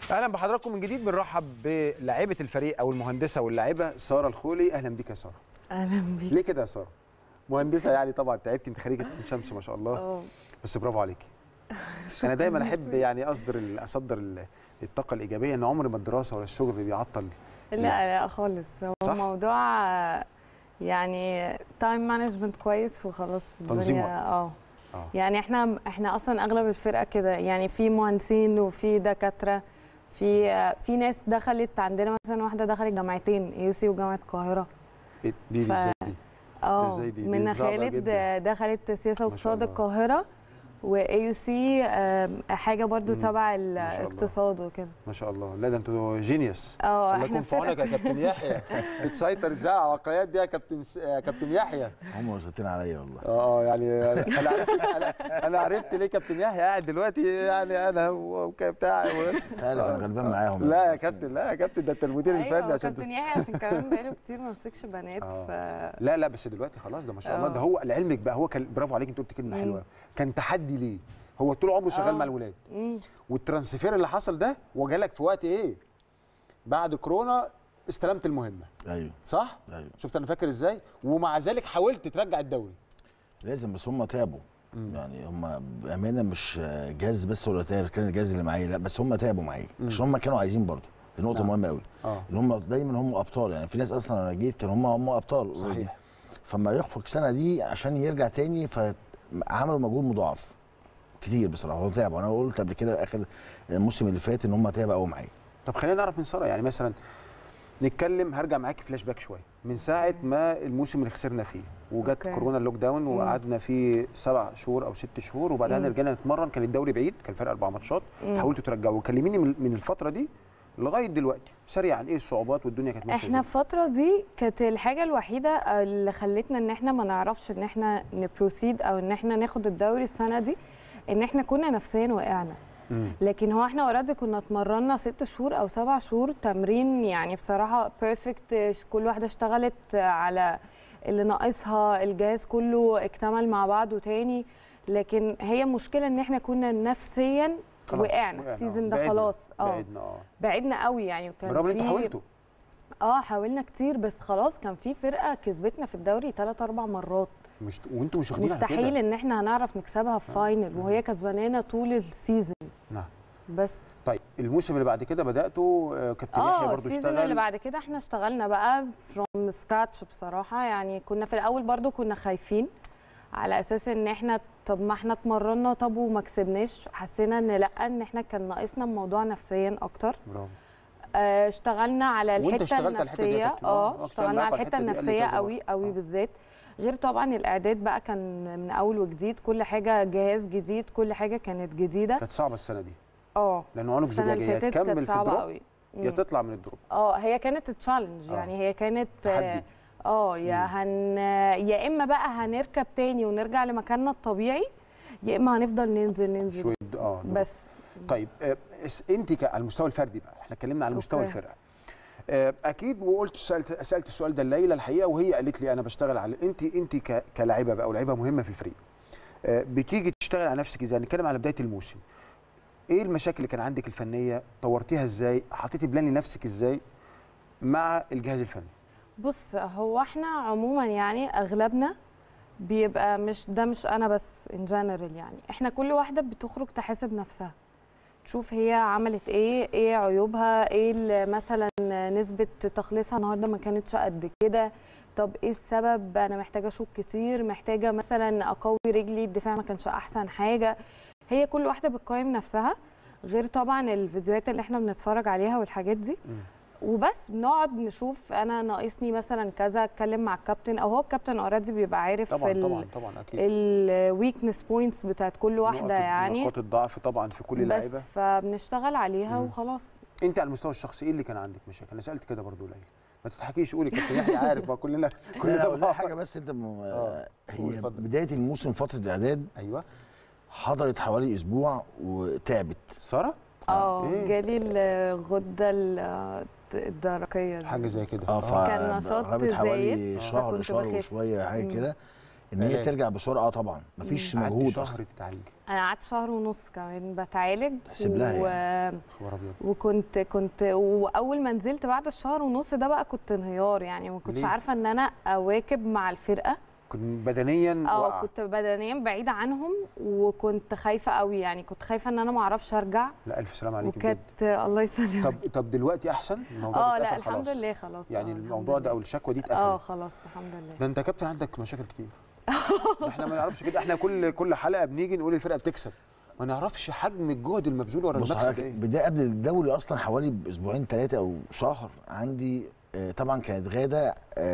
اهلا بحضراتكم من جديد بنرحب بلاعيبه الفريق او المهندسه واللاعبه ساره الخولي اهلا بيك يا ساره اهلا بيك ليه كده يا ساره مهندسه يعني طبعا تعبتي انت خريجه عين شمس ما شاء الله اه بس برافو عليكي انا دايما احب يعني اصدر ال- اصدر ال- الطاقه الايجابيه ان عمر ما الدراسه ولا الشغل بيعطل لا لا خالص هو صح؟ الموضوع آه، يعني تايم مانجمنت كويس وخلاص تنظيم الدنيا- وقت. اه اه يعني احنا احنا اصلا اغلب الفرقه كده يعني في مهندسين وفي دكاتره في آه، في ناس دخلت عندنا مثلا واحده دخلت جامعتين يو سي وجامعه القاهره إيه دي ف- ازاي دي اه إزاي دي؟ دي منى صعبة خالد جداً. آه، دخلت سياسه ما شاء واقتصاد الله. القاهره واي يو سي حاجه برضو مم. تبع ما شاء الله. الاقتصاد وكده ما شاء الله لا ده انتوا جينيوس اه الله احنا يكون في عونك يا فرقة- كابتن يحيى بتسيطر ازاي على العقليات دي يا كابتن س- يا كابتن يحيى هم وسطين عليا والله اه اه يعني انا عرفت انا, أنا عرفت ليه كابتن يحيى قاعد دلوقتي يعني انا وبتاع انت عارف انا غلبان معاهم لا يا كابتن لا يا كابتن ده انت المدير الفني ايوه عشان كابتن يحيى عشان كمان بقاله كتير ما مسكش بنات آه. ف لا لا بس دلوقتي خلاص ده ما شاء الله آه. ده هو لعلمك بقى هو كان برافو عليك انت قلت كلمه مم. حلوه كان تحدي ليه هو طول عمره شغال آه. مع الولاد مم. والترانسفير اللي حصل ده وجالك في وقت ايه بعد كورونا استلمت المهمه ايوه صح ايوه شفت انا فاكر ازاي ومع ذلك حاولت ترجع الدوري لازم بس هم تعبوا مم. يعني هم بامانه مش جهاز بس ولا تعب كان الجهاز اللي معايا لا بس هم تعبوا معايا مم. عشان هم كانوا عايزين برضه دي نقطه نعم. مهمه قوي اه ان هم دايما هم ابطال يعني في ناس اصلا انا جيت كانوا هم هم ابطال already. صحيح فما يخفق سنه دي عشان يرجع تاني فعملوا مجهود مضاعف كتير بصراحه هو تعبوا انا قلت قبل كده اخر الموسم اللي فات ان هم تعبوا قوي معايا طب خلينا نعرف من ساره يعني مثلا نتكلم هرجع معاكي فلاش باك شويه من ساعه ما الموسم اللي خسرنا فيه وجت أوكي. كورونا اللوك داون مم. وقعدنا فيه سبع شهور او ست شهور وبعدها مم. رجعنا نتمرن كان الدوري بعيد كان فرق اربع ماتشات مم. حاولتوا ترجعوا كلميني من من الفتره دي لغايه دلوقتي سريعا ايه الصعوبات والدنيا كانت ماشيه احنا ازاي الفترة دي كانت الحاجة الوحيدة اللي خلتنا ان احنا ما نعرفش ان احنا نبروسيد او ان احنا ناخد الدوري السنة دي ان احنا كنا نفسيا وقعنا مم. لكن هو احنا اوريدي كنا اتمرنا ست شهور او سبع شهور تمرين يعني بصراحة بيرفكت كل واحدة اشتغلت على اللي ناقصها الجهاز كله اكتمل مع بعضه تاني لكن هي المشكلة ان احنا كنا نفسيا خلاص، وقعنا وقعنا. السيزون ده بعدنا. خلاص اه بعدنا اه بعدنا قوي يعني وكان برغم ان انتوا في- حاولتوا اه حاولنا كتير بس خلاص كان في فرقه كسبتنا في الدوري ثلاث اربع مرات مش وانتوا مش واخدين على مستحيل كده ان احنا هنعرف نكسبها في فاينل وهي كسبانانا طول السيزون نعم بس طيب الموسم اللي بعد كده بداتوا آه، كابتن يحيى اه برضه السيزون اشتغل اللي بعد كده احنا اشتغلنا بقى فروم سكراتش بصراحه يعني كنا في الاول برضو كنا خايفين على اساس ان احنا طب ما احنا اتمرنا طب وما كسبناش حسينا ان لا ان احنا كان ناقصنا الموضوع نفسيا اكتر برافو آه، اشتغلنا على وانت الحته اشتغلت على الحتة دي يا النفسيه كابتن. آه، اه اشتغل اشتغلنا معاك على على الحته الحتة دي، قال لي النفسيه كذا قوي مرة. قوي آه. بالذات غير طبعا الاعداد بقى كان من اول وجديد كل حاجه جهاز جديد كل حاجه كانت جديده كانت صعبه السنه دي اه لانه عنق السنه اللي زجاجيه فاتت تكمل كانت في صعبه الدروب قوي يا مم. تطلع من الدروب اه هي كانت تشالنج آه. يعني هي كانت تحدي اه يا هن يا اما بقى هنركب تاني ونرجع لمكاننا الطبيعي يا اما هنفضل ننزل ننزل شويه اه دروب. بس طيب آه، اس- انت ك- على المستوى الفردي بقى احنا اتكلمنا على مستوى أوكي. الفرقه آه، اكيد وقلت سالت سالت السؤال ده الليله الحقيقه وهي قالت لي انا بشتغل على انت انت ك- كلاعبه بقى ولاعيبه مهمه في الفريق آه، بتيجي تشتغل على نفسك ازاي نتكلم على بدايه الموسم ايه المشاكل اللي كان عندك الفنيه طورتيها ازاي حطيتي بلان لنفسك ازاي مع الجهاز الفني بص هو احنا عموما يعني اغلبنا بيبقى مش ده مش انا بس ان جنرال يعني احنا كل واحده بتخرج تحاسب نفسها تشوف هي عملت ايه ايه عيوبها ايه ال- مثلا نسبه تخليصها النهارده ما كانتش قد كده طب ايه السبب انا محتاجه اشوط كتير محتاجه مثلا اقوي رجلي الدفاع ما كانش احسن حاجه هي كل واحده بتقيم نفسها غير طبعا الفيديوهات اللي احنا بنتفرج عليها والحاجات دي وبس بنقعد نشوف انا ناقصني مثلا كذا اتكلم مع الكابتن او هو الكابتن اوريدي بيبقى عارف طبعا طبعا طبعا اكيد الويكنس بوينتس بتاعت كل واحده نقط- يعني نقاط الضعف طبعا في كل بس اللعيبه فبنشتغل عليها مم. وخلاص انت على المستوى الشخصي ايه اللي كان عندك مشاكل انا سالت كده برضو ليلى ما تضحكيش قولي كابتن يحيى عارف ما كلنا لا كلنا لا لا بنقع. حاجه بس انت م... آه، قول، هي اتفضل. بدايه الموسم فتره الاعداد ايوه حضرت حوالي اسبوع وتعبت ساره اه إيه؟ جالي الغده ال- الدرقيه دي. حاجه زي كده اه كان نشاط غابت حوالي زايد، شهر فكنت شهر بخس. وشويه حاجه مم. كده ان هي علاج. ترجع بسرعه آه طبعا مفيش قعدت مجهود شهر اصلا تتعالج انا قعدت شهر ونص كمان بتعالج تحسب لها يعني. خبر ابيض وكنت كنت واول ما نزلت بعد الشهر ونص ده بقى كنت انهيار يعني ما كنتش ليه؟ عارفه ان انا اواكب مع الفرقه كنت بدنيا اه واقع كنت بدنيا بعيده عنهم وكنت خايفه قوي يعني كنت خايفه ان انا ما اعرفش ارجع لا الف سلام عليك بجد وكانت الله يسلمك طب طب دلوقتي احسن الموضوع اه ده لا اتقفل الحمد خلاص. لله خلاص يعني آه، الحمد الموضوع ده لله. او الشكوى دي اه اتقفلت خلاص الحمد لله ده انت يا كابتن عندك مشاكل كتير ده احنا ما نعرفش كده احنا كل كل حلقه بنيجي نقول الفرقه بتكسب ما نعرفش حجم الجهد المبذول ورا بص المكسب حضرتك ايه بدايه قبل الدوري اصلا حوالي باسبوعين ثلاثه او شهر عندي آه، طبعا كانت غاده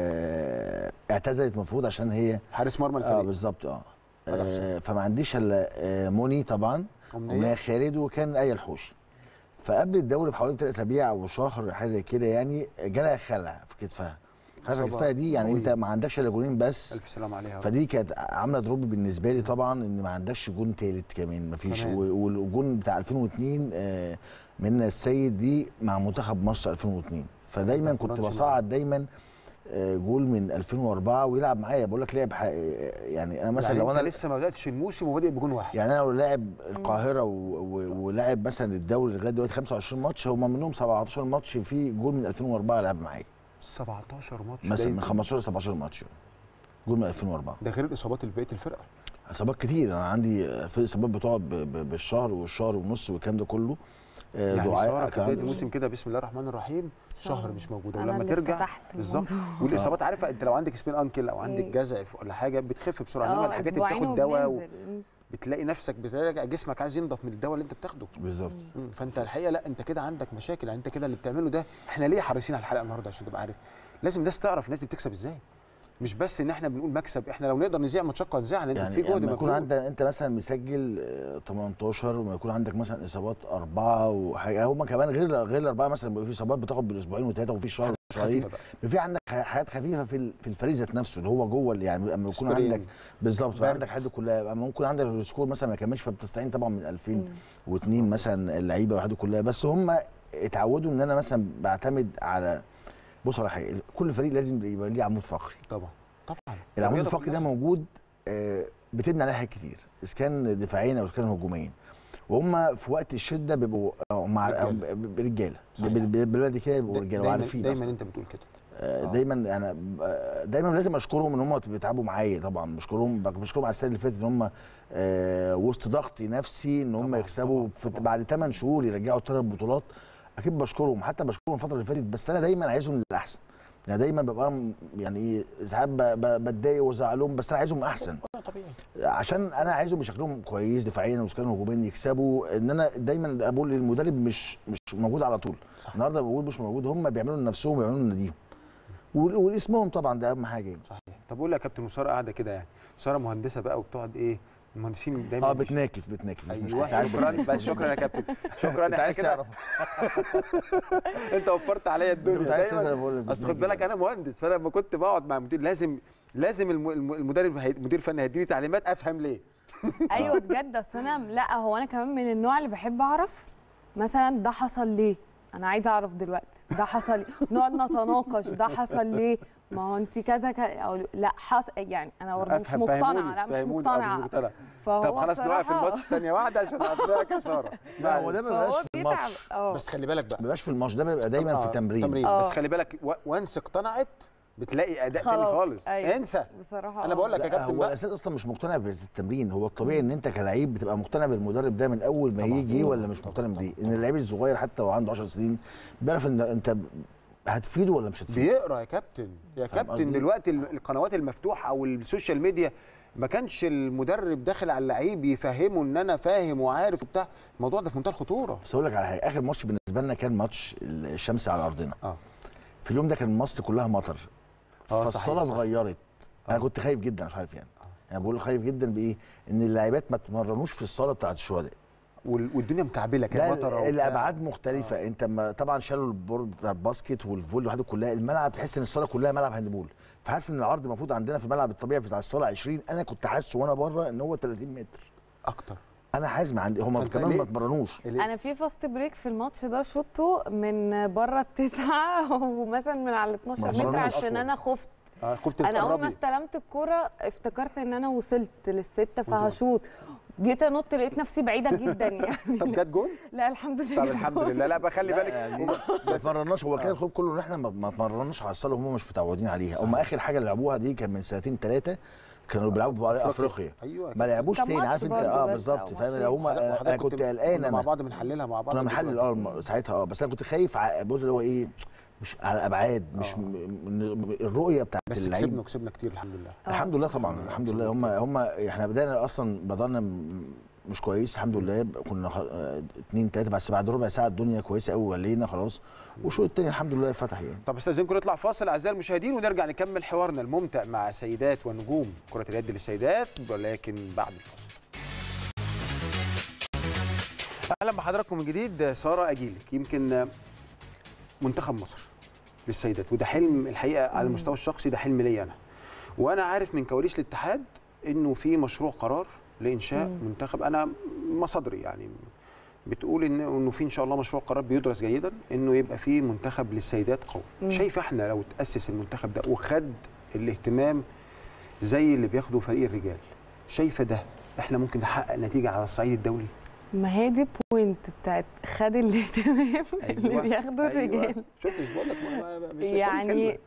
آه، اعتزلت المفروض عشان هي حارس مرمى اه الفريق بالظبط اه الله آه، يحسن. فما عنديش الا آه، موني طبعا أمنية. ومنى خالد وكان ايه الحوشي فقبل الدوري بحوالي ثلاث اسابيع او شهر حاجه زي كده يعني جالها خلع في كتفها خلع في إصابة كتفها دي يعني انت قوية. ما عندكش الا جولين بس الف سلام عليها فدي كانت عامله دروب بالنسبه لي طبعا ان ما عندكش جون تالت كمان ما فيش كمان. والجون بتاع 2002 آه، منى السيد دي مع منتخب مصر 2002 فدايما ما كنت اتمرنش بصعد دايما آه، جول من 2004 ويلعب معايا بقول لك لعب ح- يعني انا مثلا يعني لو انت انا لسه ما بداتش الموسم وبادئ بجون واحد يعني انا لو لاعب القاهره و... و... ولاعب مثلا الدوري لغايه دلوقتي 25 ماتش هم منهم 17 ماتش في جول من 2004 لعب معايا 17 ماتش مثلا ده من يمكن- 15 ل 17 ماتش جول من 2004 ده غير الاصابات اللي بقيه الفرقه اصابات كتير انا عندي في اصابات بتقعد ب- ب- بالشهر والشهر ونص والكلام ده كله آه، يعني دعاء ساره في كان بدايه عنده- الموسم كده بسم الله الرحمن الرحيم شهر مش موجوده أنا ولما اللي ترجع فتحت بالظبط الموضوع. والاصابات عارفه انت لو عندك سبين انكل او عندك مم. جزع ولا حاجه بتخف بسرعه انما اه الحاجات اللي أسبوعين بتاخد دواء وبننزل. بتلاقي نفسك بتراجع جسمك عايز ينضف من الدواء اللي انت بتاخده بالظبط مم. فانت الحقيقه لا انت كده عندك مشاكل يعني انت كده اللي بتعمله ده احنا ليه حريصين على الحلقه النهارده عشان تبقى عارف لازم الناس تعرف الناس دي بتكسب ازاي مش بس ان احنا بنقول مكسب احنا لو نقدر نذيع ماتشات هنذيع لان يعني في جهد لما يكون مبذول عندك انت مثلا مسجل آه، 18 وما يكون عندك مثلا اصابات اربعه وحاجه هم كمان غير غير الاربعه مثلا بيبقى في اصابات بتاخد بالاسبوعين وثلاثه وفي شهر وشهرين خفيفه بقى في عندك ح- حاجات خفيفه في ال- في الفريق ذات نفسه اللي هو جوه اللي يعني لما يكون سبرين. عندك بالظبط برد. عندك حد كلها اما ممكن عندك السكور مثلا ما يكملش فبتستعين طبعا من 2002 مثلا اللعيبه والحاجات دي كلها بس هم اتعودوا ان انا مثلا بعتمد على بص على حاجه كل فريق لازم يبقى ليه عمود فقري طبعا طبعا العمود الرياضة الفقري ده كلها. موجود آه، بتبني عليه حاجات كتير اذا كان دفاعيا او اذا كان هجوميا وهم في وقت الشده بيبقوا آه، مع رجالة. آه، ب- رجاله صحيح. بال- بال- بالبلدي كده بيبقوا دا- رجاله دايما وعارفين دايما أصلاً. انت بتقول كده آه، آه. دايما يعني آه، دايما لازم اشكرهم ان هم بيتعبوا معايا طبعا بشكرهم بشكرهم على السنه اللي فاتت ان هم آه، وسط ضغط نفسي ان هم طبعاً، يكسبوا طبعاً، في- طبعاً. بعد 8 شهور يرجعوا ثلاث بطولات اكيد بشكرهم حتى بشكرهم الفتره اللي فاتت بس انا دايما عايزهم للاحسن يعني دايما ببقى م- يعني ايه ساعات ب- ب- بتضايق وازعلهم بس انا عايزهم احسن اه طبيعي عشان انا عايزهم بشكلهم كويس دفاعيا وشكلهم هجوميا يكسبوا ان انا دايما بقول للمدرب مش مش موجود على طول صح. النهارده بقول مش موجود هم بيعملوا لنفسهم بيعملوا لناديهم وال- والاسمهم طبعا ده اهم حاجه يعني. صحيح طب قول لي يا كابتن وساره قاعده كده يعني ساره مهندسه بقى وبتقعد ايه المهندسين دايما اه مش- بتناكف بتناكف مش مشكله ايوه ساعات شكرا بتناكف. بس شكرا يا كابتن شكرا انت احنا عايز كده تعرف انت وفرت عليا الدنيا انت عايز دايماً. تسال بقول لك اصل خد بالك انا مهندس فانا لما كنت بقعد مع مدير لازم لازم الم- الم- المدرب هي- المدير الفني هيديني تعليمات افهم ليه ايوه بجد اصل انا لا هو انا كمان من النوع اللي بحب اعرف مثلا ده حصل ليه انا عايزه اعرف دلوقتي ده حصل ليه نقعد نتناقش ده حصل ليه ما هو انت كذا كذا أو لا حصل يعني انا برضه مش افهم مقتنعه فهموني لا مش فهموني أو مقتنعه مقتنع فهو طب خلاص نوقف بصراحة- الماتش ثانيه واحده عشان اقنعك يا ساره لا هو ده ما بيبقاش فهو في بيتعب الماتش اه بس خلي بالك بقى ما بيبقاش في الماتش ده بيبقى دايما في آه، التمرين تمرين آه. بس خلي بالك و- وانس اقتنعت بتلاقي اداء تاني خلاص، خالص أيوة. انسى بصراحه انا آه. بقول لك يا لا كابتن هو بقى الاساس اصلا مش مقتنع بالتمرين هو الطبيعي ان انت كلعيب بتبقى مقتنع بالمدرب ده من اول ما طبعاً. يجي ولا مش طبعاً، مقتنع طبعاً، بيه ان طبعاً. اللعيب الصغير حتى وهو عنده 10 سنين بيعرف ان انت هتفيده ولا مش هتفيده بيقرا يا كابتن يا فاهم كابتن قصدي؟ دلوقتي ال- القنوات المفتوحه او السوشيال ميديا ما كانش المدرب داخل على اللعيب يفهمه ان انا فاهم وعارف وبتاع الموضوع ده في منتهى الخطوره بس اقول لك على حاجه اخر ماتش بالنسبه لنا كان ماتش الشمس على ارضنا اه في اليوم ده كان مصر كلها مطر آه، فالصاله صحيح، صح. اتغيرت انا آه. كنت خايف جدا مش عارف يعني انا بقول خايف جدا بايه ان اللاعبات ما تمرنوش في الصاله بتاعت الشهداء وال- والدنيا مكعبله كده لا مطره وبتاع. الابعاد مختلفه آه. انت ما طبعا شالوا البورد بتاع الباسكت والفولي والحاجات دي كلها الملعب تحس ان الصاله كلها ملعب هاندبول فحاسس ان العرض المفروض عندنا في الملعب الطبيعي بتاع الصاله 20 انا كنت حاسه وانا بره ان هو 30 متر اكتر انا حازم عندي هم فأنت كمان ليه؟ ما اتمرنوش اللي- انا في فاست بريك في الماتش ده شوطه من بره التسعه ومثلا من على 12 ما متر مرنوش عشان أطول. انا خفت اه كنت انا اول ما بتقربي استلمت الكوره افتكرت ان انا وصلت للسته فهشوط جيت انط لقيت نفسي بعيده جدا يعني طب جت جون لا الحمد لله طب الحمد لله لا بقى خلي لا بالك يعني ما اتمرناش هو كان الخوف كله ان احنا ما ما اتمرناش على الصاله وهم مش متعودين عليها هم اخر حاجه لعبوها دي كان من سنتين ثلاثه كانوا بيلعبوا على افريقيا ايوه ما لعبوش كان تاني ماتش عارف انت برضه اه بس بالظبط أو فاهم ماتشين. لو هم وحضرتك انا كنت قلقان كنا مع انا بعض بنحللها مع بعض كنا بنحلل اه الم- ساعتها اه بس انا كنت خايف ع- بص اللي هو ايه مش على الابعاد مش آه. م- م- الرؤيه بتاعت بس اللعيب كسبنا كسبنا كتير الحمد لله آه. الحمد لله طبعا الحمد الحمد لله. لله هم هم احنا بدانا اصلا بدانا م- مش كويس الحمد لله كنا خ- آه، اتنين تلاته بس بعد ربع ساعه الدنيا كويسه قوي ولينا خلاص والشوط التاني الحمد لله فتح يعني طب استاذنكم نطلع فاصل اعزائي المشاهدين ونرجع نكمل حوارنا الممتع مع سيدات ونجوم كرة اليد للسيدات ولكن بعد الفاصل. اهلا بحضراتكم من جديد ساره اجيلك يمكن منتخب مصر للسيدات وده حلم الحقيقه على المستوى الشخصي ده حلم ليا انا وانا عارف من كواليس الاتحاد انه في مشروع قرار لانشاء مم. منتخب انا مصادري يعني بتقول ان انه في ان شاء الله مشروع قرار بيدرس جيدا انه يبقى في منتخب للسيدات قوي مم. شايف احنا لو تاسس المنتخب ده وخد الاهتمام زي اللي بياخده فريق الرجال شايفه ده احنا ممكن نحقق نتيجه على الصعيد الدولي ما هي دي بوينت بتاعت خد الاهتمام اللي أيوة، بياخده الرجال أيوة. شفت مش بقول لك ما- ما- ما- مش هيكون يعني كلمة.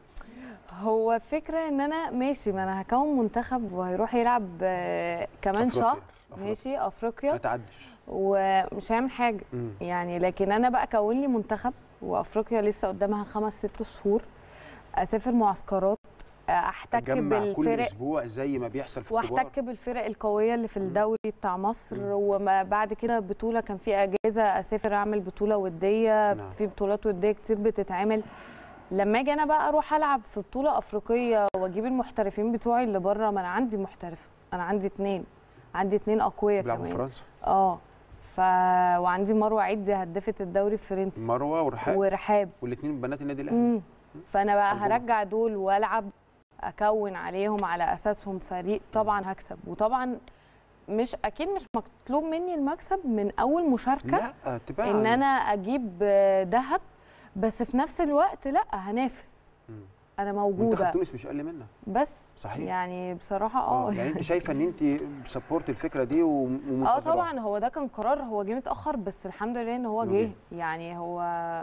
هو فكرة ان انا ماشي ما انا هكون منتخب وهيروح يلعب آه، كمان أفريقيا. شهر أفريقيا. ماشي ما افريقيا تعدش ومش هيعمل حاجة مم. يعني لكن انا بقى اكون لي منتخب وافريقيا لسه قدامها خمس ست شهور اسافر معسكرات آه، احتك تجمع كل بالفرق اسبوع زي ما بيحصل في الكبار واحتك بالفرق القويه اللي في الدوري بتاع مصر مم. وما بعد كده بطوله كان في اجازه اسافر اعمل بطوله وديه نعم. في بطولات وديه كتير بتتعمل لما اجي انا بقى اروح العب في بطوله افريقيه واجيب المحترفين بتوعي اللي بره ما انا عندي محترفه انا عندي اتنين عندي اتنين اقوياء بيلعبوا في كمان فرنسا اه ف وعندي مروه عدي هدافه الدوري الفرنسي مروه ورحاب ورحاب والاثنين بنات النادي الاهلي مم. فانا بقى أرجوك. هرجع دول والعب اكون عليهم على اساسهم فريق طبعا هكسب وطبعا مش اكيد مش مطلوب مني المكسب من اول مشاركه لا تبقى ان انا اجيب آه، ذهب بس في نفس الوقت لا هنافس مم. انا منتخب موجوده تونس مش اقل منها بس صحيح يعني بصراحه اه اه يعني انت شايفه ان انت سبورت الفكره دي اه ومنتظره طبعا هو ده كان قرار هو جه متاخر بس الحمد لله ان هو إنه جه جه. يعني هو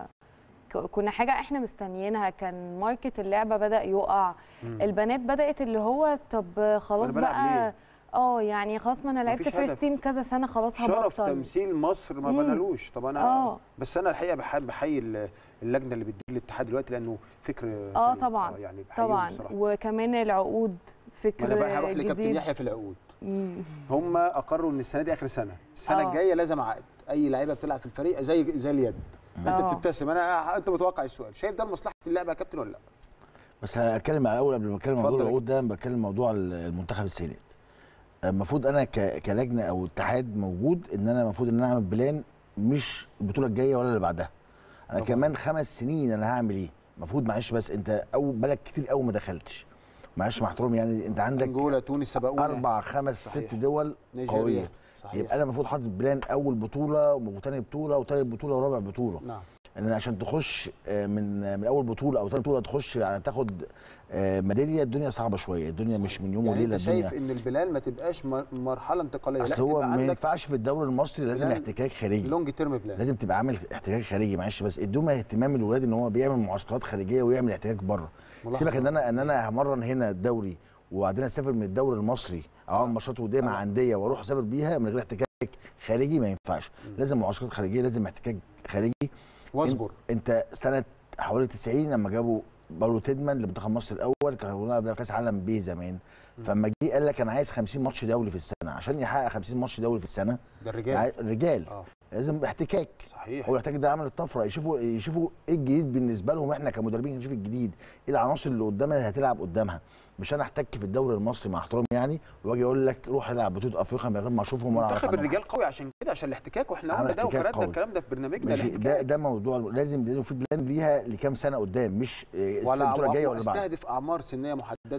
ك- كنا حاجه احنا مستنيينها كان ماركت اللعبه بدا يقع مم. البنات بدات اللي هو طب خلاص أنا بلعب بقى ليه؟ اه يعني خلاص ما انا لعبت مفيش فيرست هدف. تيم كذا سنه خلاص شرف هبطل تمثيل مصر ما مم. بنالوش طب انا اه بس انا الحقيقه بحب بحيي ال- اللجنه اللي بتدير الاتحاد دلوقتي لانه فكر اه سليم. طبعا يعني بحييهم طبعا بصراحه وكمان العقود ما فكر انا بقى هروح لكابتن جديد. يحيى في العقود مم. هم اقروا ان السنه دي اخر سنه السنه آه. الجايه لازم عقد اي لعيبه بتلعب في الفريق زي زي اليد انت آه. بتبتسم انا انت متوقع السؤال شايف ده لمصلحه اللعبه يا كابتن ولا لا بس هتكلم على الاول قبل ما اتكلم عن موضوع اتفضل. العقود ده بتكلم موضوع المنتخب السيدات المفروض انا ك- كلجنه او اتحاد موجود ان انا المفروض ان انا اعمل بلان مش البطوله الجايه ولا اللي بعدها انا طبعا. كمان خمس سنين انا هعمل ايه المفروض معلش بس انت او بالك كتير قوي ما دخلتش معلش مع احترامي يعني انت عندك انجولا تونس سبقونا اربع خمس صحيح. ست دول نيجيريا قويه صحيح يبقى انا المفروض حاطط بلان اول بطوله وثاني بطوله وثالث بطوله ورابع بطوله نعم ان عشان تخش آه، من من اول بطوله او ثاني بطوله تخش على تاخد آه، ميداليه الدنيا صعبه شويه الدنيا مش من يوم يعني وليله انت شايف الدنيا ان البلال ما تبقاش مر- مرحله انتقاليه لا اصل هو تبقى ما عندك ينفعش في الدوري المصري لازم بلان احتكاك خارجي لونج تيرم بلان لازم تبقى عامل احتكاك خارجي معلش بس ادوما اهتمام الولاد ان هو بيعمل معسكرات خارجيه ويعمل احتكاك بره ملاحظة. سيبك ان انا ان انا همرن هنا الدوري وبعدين اسافر من الدوري المصري او اعمل ماتشات وديه مع طبعا. انديه واروح اسافر بيها من غير احتكاك خارجي ما ينفعش لازم معسكرات خارجيه لازم احتكاك خارجي واصبر انت سنه حوالي 90 لما جابوا باولو تيدمان لمنتخب مصر الاول كان هيقولوا قبل كاس عالم بي زمان فلما جه قال لك انا عايز 50 ماتش دولي في السنه عشان يحقق 50 ماتش دولي في السنه ده الرجال عاي- الرجال اه لازم احتكاك صحيح هو الاحتكاك ده عمل الطفره يشوفوا يشوفوا ايه الجديد بالنسبه لهم احنا كمدربين نشوف الجديد ايه العناصر اللي قدامنا اللي هتلعب قدامها مش انا احتك في الدوري المصري مع احترامي يعني واجي اقول لك روح العب بطوله افريقيا من غير ما اشوفهم ولا اعرف منتخب عنهم الرجال قوي عشان كده عشان الاحتكاك واحنا عمل قلنا ده احتكاك وفردنا قوي. الكلام ده في برنامجنا ماشي ده الاحتكاك ده موضوع لازم لازم في بلان ليها لكام سنه قدام مش آه، ولا البطوله الجايه ولا بعد استهدف اعمار سنيه محدده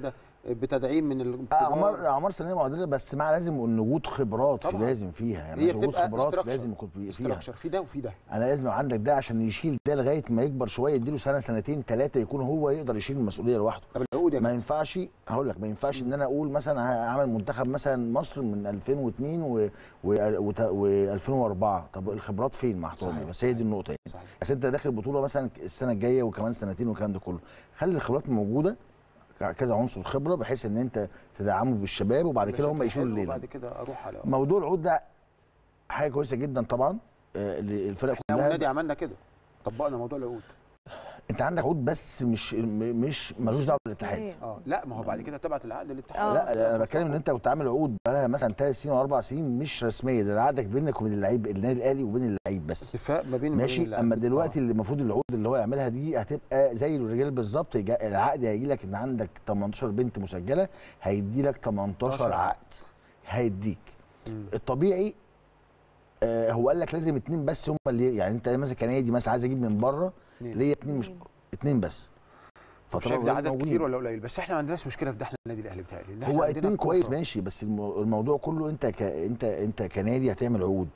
بتدعيم من الكبار اعمار اعمار سنيه معدله بس مع لازم يكون وجود خبرات في طبعاً. لازم فيها يعني هي لازم وجود بتبقى خبرات structure. لازم يكون في- فيها استراكشر في ده وفي ده انا لازم يبقى عندك ده عشان يشيل ده لغايه ما يكبر شويه يديله سنه سنتين ثلاثه يكون هو يقدر يشيل المسؤوليه لوحده طب العقود يا ما ينفعش هقول لك ما ينفعش ان انا اقول مثلا هعمل منتخب مثلا مصر من 2002 و, و, و, و2004 طب الخبرات فين مع احترامي صحيح، بس هي دي صحيح. النقطه يعني صحيح بس انت داخل بطوله مثلا السنه الجايه وكمان سنتين والكلام ده كله خلي الخبرات موجوده كذا عنصر خبره بحيث ان انت تدعمه بالشباب وبعد كده هم شكل يشيلوا حلو الليله وبعد كده اروح على موضوع العود ده حاجه كويسه جدا طبعا آه، للفرق احنا كلها والنادي عملنا كده طبقنا موضوع العقود انت عندك عقود بس مش م- مش ملوش دعوه بالاتحاد رسمية. اه لا ما هو بعد كده تبعت العقد آه. للاتحاد لا انا بتكلم ان انت كنت عامل عقود بقالها مثلا ثلاث سنين واربع سنين مش رسميه ده عقدك بينك وبين اللعيب النادي الاهلي وبين اللعيب بس اتفاق ما بين ما بين ماشي اللاعب. اما دلوقتي آه. اللي المفروض العقود اللي هو يعملها دي هتبقى زي الرجال بالظبط يجا- العقد هيجي لك ان عندك 18 بنت مسجله هيدي لك 18 18 عقد هيديك مم. الطبيعي آه هو قال لك لازم اتنين بس هم اللي يعني انت مثلا كنادي مثلا عايز اجيب من بره اتنين. ليا اتنين مش اتنين بس طب شايف ده عدد كتير ولا قليل بس احنا ما عندناش مشكله في ده احنا النادي الاهلي بتاعي لأن إحنا هو عندنا اتنين كويس كفرة. ماشي بس المو- الموضوع كله انت ك... انت انت كنادي هتعمل عقود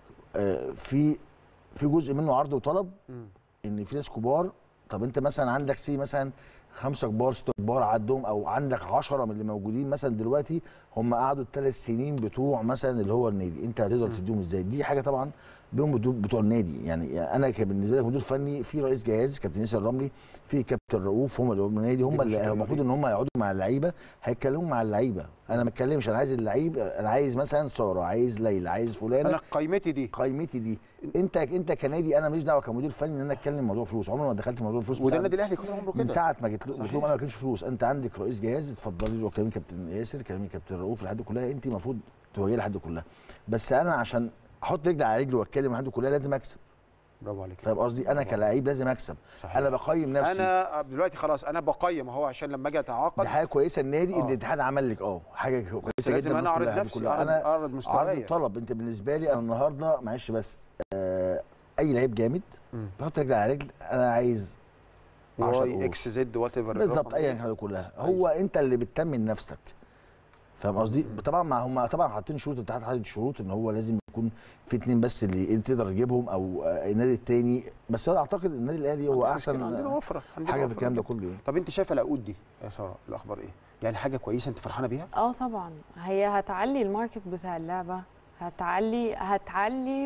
آه في في جزء منه عرض وطلب مم. ان في ناس كبار طب انت مثلا عندك سي مثلا خمسه كبار سته كبار عدهم او عندك عشرة من اللي موجودين مثلا دلوقتي هم قعدوا الثلاث سنين بتوع مثلا اللي هو النادي انت هتقدر تديهم ازاي دي حاجه طبعا بيهم بتوع- بتوع النادي يعني انا كان بالنسبه لي مدير فني في رئيس جهاز كابتن ياسر الرملي في كابتن رؤوف هم اللي هم النادي هم دي اللي مشكلة المفروض دي. ان هم يقعدوا مع اللعيبه هيتكلموا مع اللعيبه انا ما اتكلمش انا عايز اللعيب انا عايز مثلا ساره عايز ليلى عايز فلانه انا قيمتي دي قائمتي دي انت انت كنادي انا ماليش دعوه كمدير فني ان انا اتكلم موضوع فلوس عمري ما دخلت في موضوع فلوس من وده ساعة- النادي الاهلي طول عمره من كده ساعه ما جيت له قلت صحيح. لهم انا ما كانش فلوس انت عندك رئيس جهاز اتفضلي كلامي كابتن ياسر كلامي كابتن رؤوف الحد كلها انت المفروض توجهي لحد كلها بس انا عشان احط رجلي على رجلي واتكلم الحد كلها لازم اكسب برافو عليك فاهم قصدي انا كلاعب لازم اكسب صحيح. انا بقيم نفسي انا دلوقتي خلاص انا بقيم اهو عشان لما اجي اتعاقد دي حاجه كويسه النادي ان آه. الاتحاد عمل لك اه حاجه كويسه لازم جدا انا نشكر اعرض اللعيبة نفسي كلها. اعرض انا اعرض عرض مستواي طلب انت بالنسبه لي انا النهارده معلش بس آه اي لعيب جامد مم. بحط رجلي على رجل انا عايز 10 واي قروش. اكس زد وات ايفر بالظبط ايا كان كلها هو انت اللي بتتمن نفسك فاهم قصدي طبعا ما هم طبعا حاطين شروط الاتحاد حاطط شروط ان هو لازم يكون في اتنين بس اللي انت تقدر تجيبهم او آه، النادي التاني بس انا اعتقد النادي الاهلي هو احسن عندنا وفره عندنا حاجه في وفرة الكلام ده جدا. كله يعني. طب انت شايفه العقود دي يا ساره الاخبار ايه يعني حاجه كويسه انت فرحانه بيها اه طبعا هي هتعلي الماركت بتاع اللعبه هتعلي هتعلي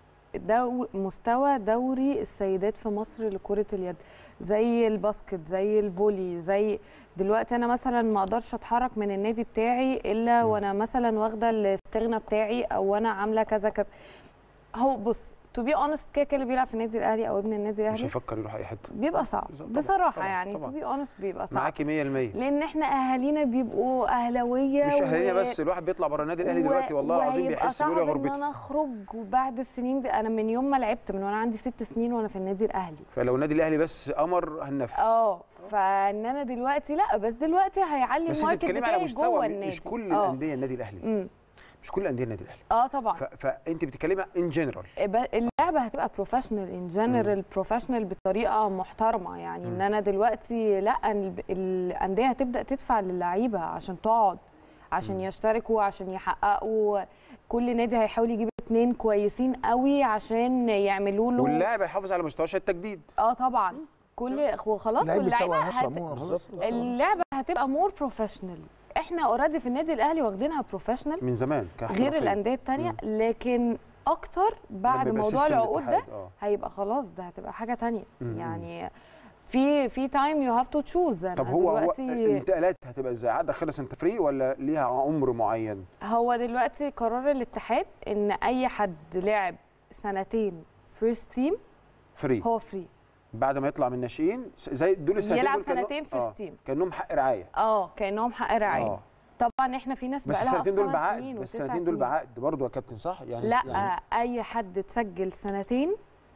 دو مستوى دوري السيدات في مصر لكرة اليد زي الباسكت زي الفولي زي دلوقتي انا مثلا ما اقدرش اتحرك من النادي بتاعي الا وانا مثلا واخده الاستغنى بتاعي او انا عامله كذا كذا هو بص تو بي اونست كده كده اللي بيلعب في النادي الاهلي او ابن النادي مش الاهلي هيفكر يروح اي حته بيبقى صعب بالظبط، طبعاً، بصراحه طبعاً، يعني تو طبعاً. بي اونست بيبقى صعب معاكي 100% لان احنا اهالينا بيبقوا اهلاويه مش اهالينا و- بس الواحد بيطلع بره النادي الاهلي و- دلوقتي والله العظيم وهيبقى بيحس بيقول يا صعب ان غربتي انا اخرج وبعد السنين دي انا من يوم ما لعبت من وانا عندي ست سنين وانا في النادي الاهلي فلو النادي الاهلي بس امر هننفذ اه فان انا دلوقتي لا بس دلوقتي هيعلي بس انت الماركت بتتكلمي على بتاعي مستوى جوه م- النادي مش كل اه الانديه النادي الاهلي امم مش كل انديه النادي الاهلي اه طبعا ف... فانت بتتكلمي ان جنرال ب- اللعبه هتبقى بروفيشنال ان جنرال بروفيشنال بطريقه محترمه يعني ان انا دلوقتي لا ال- الانديه هتبدا تدفع للعيبه عشان تقعد عشان يشتركوا عشان يحققوا كل نادي هيحاول يجيب اتنين كويسين قوي عشان يعملوا له واللاعب هيحافظ على مستواه عشان التجديد اه طبعا كل وخلاص اللعيب بيسوى واللعيبه نص هت... عموما خلاص بالظبط. بيسوى نص. اللعبه هتبقى مور بروفيشنال احنا اوريدي في النادي الاهلي واخدينها بروفيشنال من زمان غير كاحترافية. الانديه التانية لكن اكتر بعد لما يبقى موضوع سيستم العقود ده الاتحاد، آه. هيبقى خلاص ده هتبقى حاجه تانية مم. يعني في في تايم يو هاف تو تشوز طب هو هو الانتقالات هتبقى ازاي عقد خلص انت فري ولا ليها عمر معين هو دلوقتي قرار الاتحاد ان اي حد لعب سنتين فيرست تيم فري هو فري بعد ما يطلع من الناشئين س- زي دول السنتين يلعب دول كانوا- سنتين في آه، التيم. كانهم حق رعايه اه كانهم حق رعايه اه طبعا احنا في ناس بس بقى لها السنتين دول بعقد سنين بس وتسع السنتين دول سنين. بعقد برضه يا كابتن صح يعني لا يعني اي حد تسجل سنتين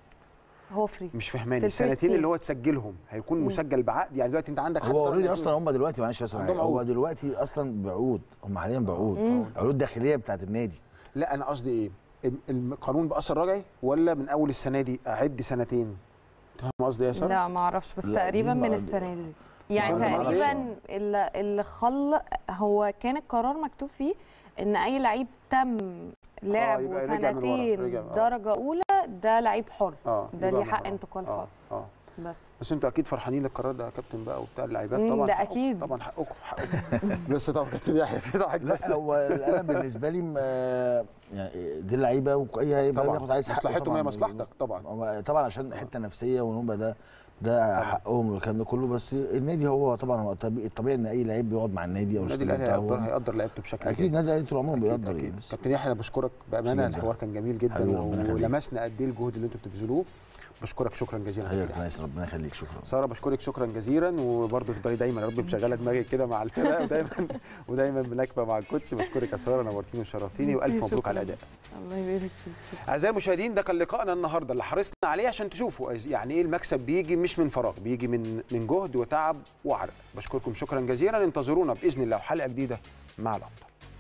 هو فري مش في فاهماني الفيرست السنتين تيم. اللي هو تسجلهم هيكون مسجل بعقد يعني دلوقتي انت عندك حد هو طالع اوريدي من اصلا هم دلوقتي معلش بس عندهم هو عقود. دلوقتي اصلا بعقود هم حاليا بعقود عقود داخليه بتاعت النادي لا انا قصدي ايه الم- القانون باثر رجعي ولا من اول السنه دي اعد سنتين انت فاهم قصدي إيه يا ساره لا ما اعرفش بس لا، تقريبا دي من ما- السنه دي يعني فأنا معرفش. تقريبا اللي اللي خل هو كان القرار مكتوب فيه ان اي لعيب تم لعبه يبقى رجع من ورا، سنتين رجع، آه. درجه اولى ده لعيب حر اه ده يبقى ليه حق محرم. انتقال اه حر اه بس بس انتوا اكيد فرحانين للقرار ده يا كابتن بقى وبتاع اللعيبات مم، طبعا ده حقكم، أكيد. طبعا حقكم حقكم بس طبعا كابتن يحيى في ضحك بس لا هو انا بالنسبه لي ما- يعني دي اللعيبه واي هيبقى طبعا بياخد عايز حقه مصلحتهم هي طبعاً. مصلحتك طبعا هو طبعا عشان حته نفسيه وان ده ده حقهم والكلام ده كله بس النادي هو طبعا هو طبيعي الطبيعي ان اي لعيب بيقعد مع النادي او النادي الشغل الاهلي بتاعه. هيقدر هيقدر لعيبته بشكل اكيد كبير. النادي الاهلي طول عمره أكيد، بيقدر أكيد. يعني بس كابتن يحيى انا بشكرك بامانه جداً. الحوار كان جميل جدا حبيبي، ربنا يخليك. ولمسنا قد ايه الجهد اللي انتوا بتبذلوه بشكرك شكرا جزيلا حبيبي كابتن ربنا يسر ربنا يخليك شكرا ساره بشكرك شكرا جزيلا وبرضه تفضلي دايما يا رب مشغله دماغك كده مع الفرق ودايما ودايما ملاكبه مع الكوتش بشكرك يا ساره نورتيني وشرفتيني والف ميرسي، مبروك على شكراً. الاداء الله يبارك فيك اعزائي المشاهدين ده كان لقائنا النهارده اللي حرصنا عليه عشان تشوفوا يعني ايه المكسب بيجي مش من فراغ بيجي من من جهد وتعب وعرق بشكركم شكرا جزيلا انتظرونا باذن الله وحلقه جديده مع الابطال